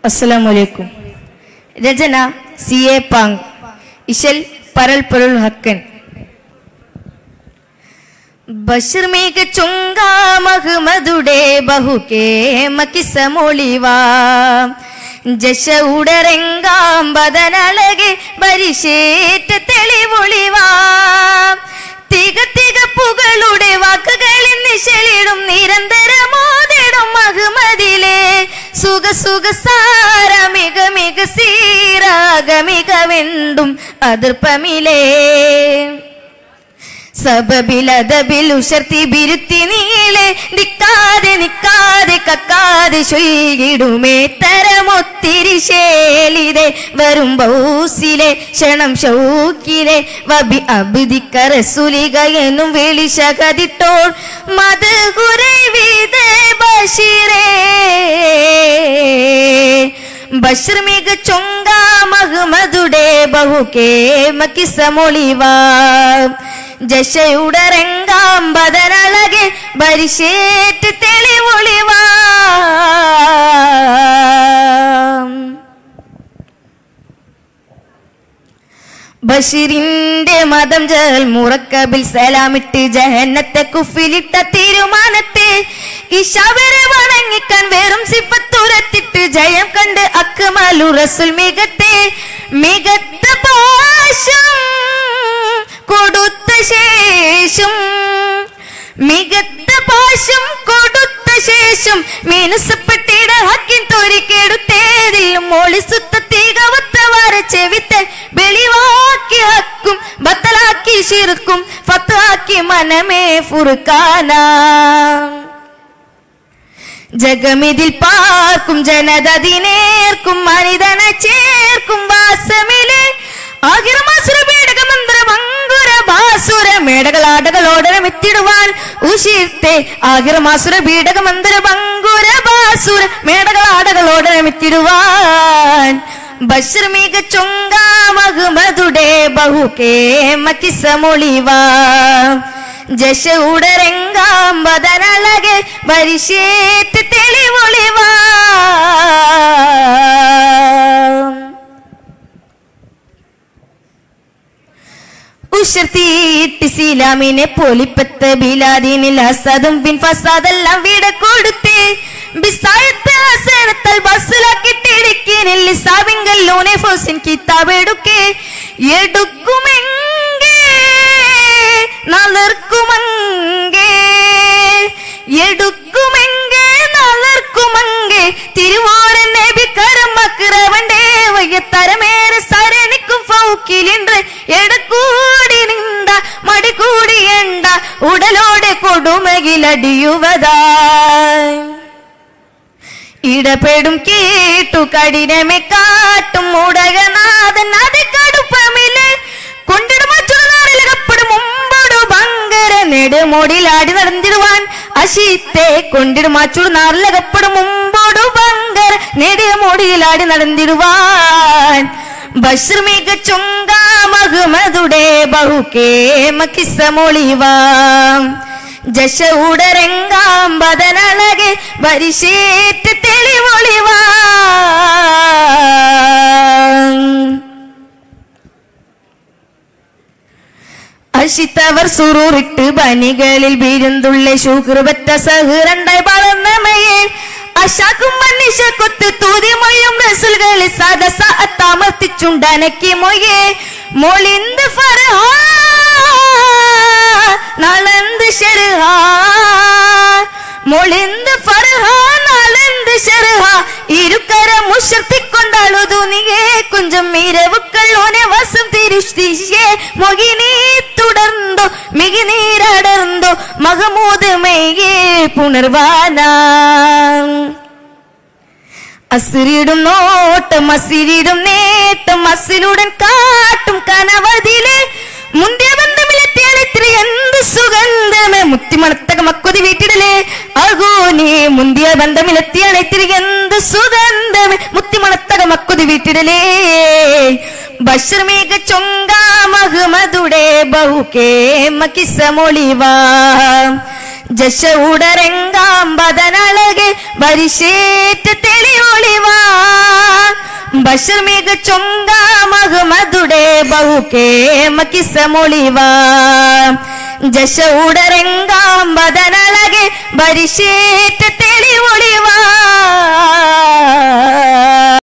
അസ്സലാമലൈക്കും രചന C A പാങ് ഇശൽ പരൽ പൊരുൾ ഹക്കൻ ബഷർ മേഘ ചുങ്ക മഹ്മദുടെ ബഹുകേമ കിസമൊളിവാ ജശ ഉടരെങ്കാം ബദനഴകെ ബരിശേറ്റ തെളിവൊളിവാ തിക തികപ്പുകളുടെ വാക്കുകളിൽ നിശലിടും നിരന്തരമോതിടും മഹ്മദിലെ സുഖ സുഖ സാര മിക മിക സീരാഗ മികവെണ്ടും അതിർപ്പമിലേ സബബിലതബിൽ ഉഷർത്തി ബിരുത്തി നീളെ നിക്കാതെ നിക്കാതെ കക്കാതെ ചൊല്ലിടുമേ തരമൊത്തിരി ശേലിതെ വരും ബൗസിലെ ക്ഷണം ഷൗക്കിലെ വബി അബുദിക്കറസുലിക എന്നും വിളിശകതിട്ടോൾ മത് കുരവിതേ ബഷീരേ ബഷർ മിക ചൊങ്ക മഹ്മദുടെ ബഹുകേമ കിസമൊളിവാ ജശയുടരങ്കാം ബദനഴകെ ബരിശേറ്റ് തെളിവൊളിവാ ബഷീറിന്റെ മതം ജഹൽ മുറക്കബിൽ സലാമിട്ട് ജഹന്നത്തെ കുഫിലിട്ട തീരുമാനത്തെ ഇഷാവരെ വണങ്ങിക്കാൻ വെറും സിപ്പത്തുരത്തിട്ട് ജയം കണ്ട് അക്മലു റസുൽ മികത്തെ മികത്ത പാശം കൊടുത്ത ശേഷം മികത്ത പാശം കൊടുത്ത ശേഷം മിനുസപ്പെട്ടിട ഹക്കിൻ തൊരിക്കെടുത്തേതിൽ മോളി സുത്ത തീകവത്ത വര ചെവിത്തെ വെളിവാക്കി ഹക്കും ബത്തലാക്കി ശിർക്കും ഫത്താക്കി മനമേ ഫുർക്കാന ജഗമിതിൽ പാർക്കും ജനതതിനേർക്കും മനിതന ചേർക്കും വാസമിലെ ആകിരമാസുര പേടക മന്ത്ര മങ്കുര ബാസുര മേടകളാടകളോടനം എത്തിടുവാൻ ഉശിർത്തെ ആകിരമാസുര പീഡക മന്ത്ര മങ്കുര ബാസുര മേടകളാടകളോടനം എത്തിടുവാൻ ബഷർ മിക ചൊങ്ക മഹ്മദുടെ ബഹുകേമ കിസമൊളിവാ ജശ ഉടരങ്കാം ബദനഴകെ വരിശേറ്റ് തെളിവൊളിവാ ഉഷർത്തിയിട്ട് സീലാമിനെ പോലിപ്പത്ത് ബിലാദീനിൽ ഹസദും പിൻ ഫസാദെല്ലാം വീട് കൊടുത്ത് ബിസായത്ത് ഹസനത്തൽ ബസ്സിലാക്കിട്ടിടിക്കിനിൽ ലിസാബിങ്കൽ ലൂനെ ഫോസിൻ കിതാബ് എടുക്കെ എടുക്കുമെങ്കേ നളർക്കുമങ്കേ എടുക്കുമെങ്കേ നളർക്കുമങ്കേ തിരുവോരൻ നബി കരമക്കിറവണ്ടേ വയ്യത്തരമേറെ സരണിക്കും ഫൗക്കിലിன்று എടക്കൂടി നിണ്ട മടികൂടി എണ്ട ഉടലോടെ കൊടുമകിലടിയുവതാ ഇടപെടും കേട്ടു കഠിനമെ കാട്ടും ഉടകനാഥൻ അത് കടുപ്പമില് കൊണ്ടിടും അച്ചുറനാറിലകപ്പെടും മുമ്പോടു ഭങ്കര നെടുമോടിലാടി നടന്നിടുവാൻ അശീത്തെ കൊണ്ടിടും അച്ചുറനാറിലകപ്പെടും മുമ്പോടു ഭങ്കര നെടുമോടിയിലാടി നടന്നിടുവാൻ ബഷർ മിക ചുങ്ക മഹ്മദുടെ ബഹുകേമ കിസമൊളിവാ ജശ ഉടരങ്കാം ബദനഴകെ വരിശേറ്റ് തെളിവൊളിവാ അശിത്തവർ സുറൂറിട്ട് ബനികളിൽ വീരുന്തുള്ള ശുക്രബറ്റ സഹുരണ്ടായി വളർന്നമയെ അശാക്കും മനുഷ്യ കൊത്ത് തൂതിമൊയ്യും റസുൽകളിൽ സദസ താമർത്തിച്ചുണ്ടനക്കി മൊയെ മൊളിന്ത് ഫർഹാ നളന്ത് ഷെർഹാ മൊളിന്ത് ഫർഹാ നളന്ത് ഷെർഹാ ഇരുക്കര മുഷർത്തിക്കൊണ്ടാളുതു നീയേ കുഞ്ചം ഇരവുക്കൾ ഓനെ വസം തിരുഷ്ടിഷേ മൊകിനീ തുടർന്തോ മികിനീരടർന്തോ മഹമൂദ് മെയ്യേ പുണർവാന അസിരിടും നോട്ടം അസിരിടും നേട്ടം അസിലുടൻ കാട്ടും കനവതിലെ മുന്തിയ ബന്ധമിലെത്തിയാളിത്തിരി എന്ത് സുഗന്ധമേ മുത്തിമണത്തക മക്കൊതി വീട്ടിടലേ അഗോനെ മുന്തിയ ബന്ധമിലെത്തിയാളിത്തിരി എന്ത് സുഗന്ധമേ മുത്തിമണത്തക മക്കൊതി വീട്ടിടലേ ബഷർ മേഘ ചൊങ്ക മഹ്മദുടെ ബഹുകേമ കിസമൊളിവാ ജശ ഉടരങ്കാം ബദനഴകെ വരിശേറ്റ് തെളിയൊളിവാ ബഷർമിക ചൊങ്ക മഹമദുടെ ಬಹುಕೇಮ ಕಿಸಮೊಳಿವ ಜಶ ಉಡರೆಂಗಾಂಬದನಳಗೆ ಬರಿಶೇಟ ತೆಳಿ ಒಳಿವ